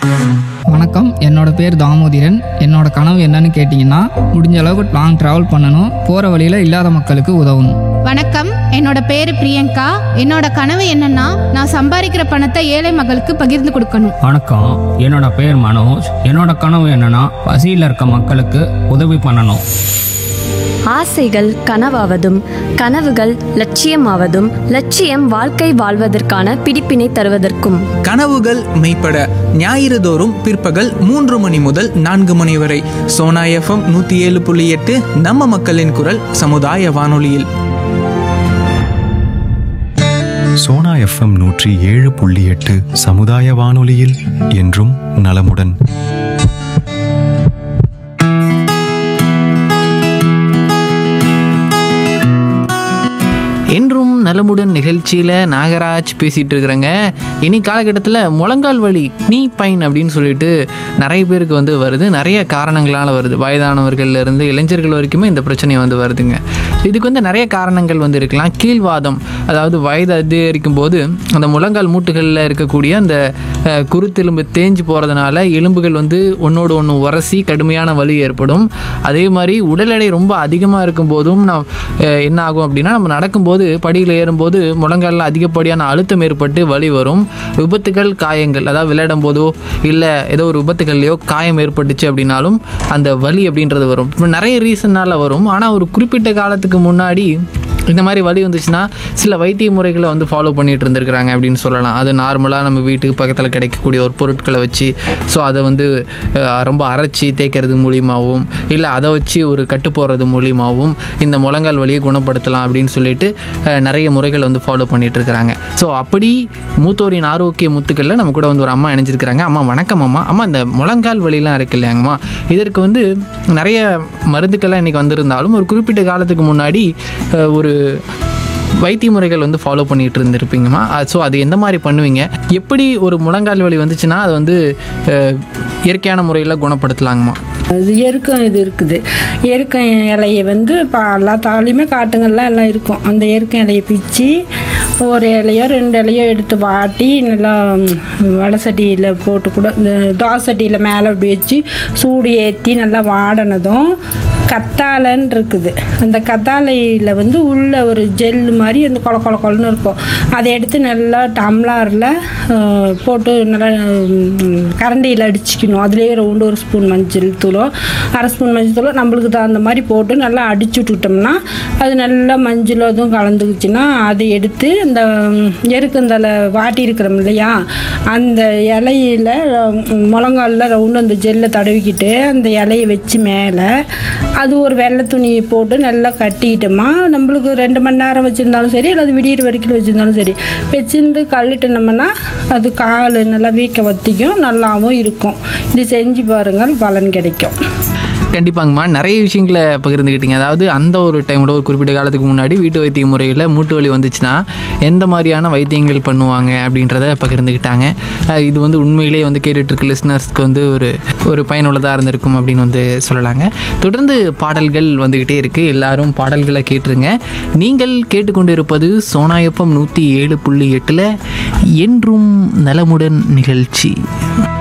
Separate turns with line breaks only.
வணக்கம் என்னோட பேர் தாமோதிரன் என்னோட கனவு என்னன்னு கேட்டிங்கன்னா முடிஞ்ச அளவுக்கு லாங் ட்ராவல் பண்ணணும் போகிற வழியில் இல்லாத மக்களுக்கு உதவணும்
வணக்கம் என்னோட பேரு பிரியங்கா என்னோட கனவு என்னன்னா நான் சம்பாதிக்கிற பணத்தை ஏழை மக்களுக்கு பகிர்ந்து கொடுக்கணும்
வணக்கம் என்னோட பேர் மனோஜ் என்னோட கனவு என்னன்னா பசியில் இருக்க மக்களுக்கு உதவி பண்ணணும்
ஆசைகள் கனவாவதும் கனவுகள் லட்சியமாவதும் லட்சியம் வாழ்க்கை வாழ்வதற்கான பிடிப்பினை தருவதற்கும்
கனவுகள் மெய்ப்பட ஞாயிறு தோறும் பிற்பகல் மூன்று மணி முதல் நான்கு மணி வரை சோனா எஃப்எம் நூற்றி ஏழு புள்ளி எட்டு நம்ம மக்களின் குரல் சமுதாய வானொலியில்
சோனா எஃப்எம் நூற்றி ஏழு புள்ளி எட்டு சமுதாய வானொலியில் என்றும் நலமுடன்
என்றும் நலமுடன் நிகழ்ச்சியில் நாகராஜ் பேசிகிட்டு இருக்கிறேங்க இனி காலகட்டத்தில் முழங்கால் வலி நீ பைன் அப்படின்னு சொல்லிட்டு நிறைய பேருக்கு வந்து வருது நிறைய காரணங்களால் வருது வயதானவர்கள்ல இருந்து இளைஞர்கள் வரைக்குமே இந்த பிரச்சனை வந்து வருதுங்க இதுக்கு வந்து நிறைய காரணங்கள் வந்து இருக்கலாம் கீழ்வாதம் அதாவது வயது அதிகரிக்கும் போது அந்த முழங்கால் மூட்டுகளில் இருக்கக்கூடிய அந்த அஹ், குருத்தெலும்பு தேஞ்சு போகிறதுனால எலும்புகள் வந்து ஒன்றோடு ஒன்று உரசி கடுமையான வலி ஏற்படும் அதே மாதிரி உடல் எடை ரொம்ப அதிகமாக இருக்கும் போதும் நான் அஹ், என்ன ஆகும் அப்படின்னா நம்ம நடக்கும்போது படியில் ஏறும்போது முழங்காலில் அதிகப்படியான அழுத்தம் ஏற்பட்டு வலி வரும் விபத்துகள் காயங்கள் அதாவது விளையாடும் போதோ இல்லை ஏதோ ஒரு விபத்துகள்லையோ காயம் ஏற்பட்டுச்சு அப்படின்னாலும் அந்த வலி அப்படின்றது வரும் இப்போ நிறைய ரீசன்னால் வரும் ஆனால் ஒரு குறிப்பிட்ட காலத்துக்கு முன்னாடி இந்த மாதிரி வலி வந்துச்சுன்னா சில வைத்திய முறைகளை வந்து ஃபாலோ பண்ணிட்டு இருந்திருக்கிறாங்க அப்படின்னு சொல்லலாம் அது நார்மலாக நம்ம வீட்டுக்கு பக்கத்தில் கிடைக்கக்கூடிய ஒரு பொருட்களை வச்சு ஸோ அதை வந்து அஹ், ரொம்ப அரைச்சி தேய்க்கிறது மூலியமாகவும் இல்லை அதை வச்சு ஒரு கட்டு போடுறது மூலியமாகவும் இந்த முழங்கால் வலியை குணப்படுத்தலாம் அப்படின்னு சொல்லிட்டு அஹ், நிறைய முறைகள் வந்து ஃபாலோ பண்ணிட்டு இருக்கிறாங்க ஸோ அப்படி மூத்தோரின் ஆரோக்கிய முத்துக்களில் நம்ம கூட வந்து ஒரு அம்மா இணைஞ்சிருக்கிறாங்க அம்மா வணக்கம் அம்மா அம்மா இந்த முழங்கால் வலிலாம் இருக்கு இல்லையாங்கம்மா இதற்கு வந்து நிறைய மருந்துக்கள்லாம் இன்றைக்கி வந்திருந்தாலும் ஒரு குறிப்பிட்ட காலத்துக்கு முன்னாடி அஹ், ஒரு வைத்திய முறைகள் வந்து ஃபாலோ பண்ணிட்டு இருந்திருப்பீங்கம்மா ஸோ அது எந்த மாதிரி பண்ணுவீங்க எப்படி ஒரு முழங்கால் வலி வந்துச்சுன்னா அது வந்து அஹ், இயற்கையான முறையில் குணப்படுத்தலாங்கம்மா
அது எருக்கம் இது இருக்குது எருக்கம் இலையை வந்து இப்போ எல்லா தாலையுமே காட்டுங்கள்லாம் எல்லாம் இருக்கும் அந்த எருக்கம் இலையை பிச்சு ஒரு இலையோ ரெண்டு இலையோ எடுத்து வாட்டி நல்லா வடை சட்டியில் போட்டு கூட இந்த தோசை சட்டியில் மேலே அப்படி வச்சு சூடு ஏற்றி நல்லா வாடினதும் கத்தாழைன்னு இருக்குது அந்த கத்தாழையில் வந்து உள்ள ஒரு ஜெல் மாதிரி அந்த கொல கொல கொலன்னு இருக்கும் அதை எடுத்து நல்லா டம்ளாரில் போட்டு நல்லா ம், கரண்டியில் அடிச்சுக்கணும் அதுலேயே ரெண்டு ஒரு ஸ்பூன் மஞ்சள் தூளோ அரை ஸ்பூன் மஞ்சள் தூளோ நம்மளுக்கு தகுந்த மாதிரி போட்டு நல்லா அடிச்சு விட்டுட்டோம்னா அது நல்லா மஞ்சள் அதுவும் கலந்துக்குச்சுன்னா அதை எடுத்து அந்த ம், எருக்கந்தலை வாட்டி இருக்கிறோம் இல்லையா அந்த இலையில ம், முழங்காலில் ரவுண்டு அந்த ஜெல்லை தடவிக்கிட்டு அந்த இலையை வச்சு மேலே அது ஒரு வெள்ளை துணியை போட்டு நல்லா கட்டிக்கிட்டோமா நம்மளுக்கு ரெண்டு மணி நேரம் வச்சுருந்தாலும் சரி அல்லது விடியிற வரைக்கும் வச்சுருந்தாலும் சரி வச்சிருந்து கழுட்டுனோம்னா அது கால் நல்லா வீக்க வத்திக்கும் நல்லாவும் இருக்கும் இது செஞ்சு பாருங்கள் பலன் கிடைக்கும்
கண்டிப்பாங்கம்மா நிறைய விஷயங்களை பகிர்ந்துக்கிட்டீங்க அதாவது அந்த ஒரு டைமோட ஒரு குறிப்பிட்ட காலத்துக்கு முன்னாடி வீட்டு வைத்திய முறையில் மூட்டு வலி வந்துச்சுன்னா எந்த மாதிரியான வைத்தியங்கள் பண்ணுவாங்க அப்படின்றத பகிர்ந்துக்கிட்டாங்க அஹ் இது வந்து உண்மையிலேயே வந்து கேட்டுட்டு இருக்க லிஸ்னர்ஸ்க்கு வந்து ஒரு ஒரு பயனுள்ளதாக இருந்திருக்கும் அப்படின்னு வந்து சொல்லலாங்க தொடர்ந்து பாடல்கள் வந்துக்கிட்டே இருக்குது எல்லாரும் பாடல்களை கேட்டுருங்க நீங்கள் கேட்டுக்கொண்டு இருப்பது சோனாயப்பம் நூற்றி ஏழு புள்ளி எட்டில் என்றும் நலமுடன் நிகழ்ச்சி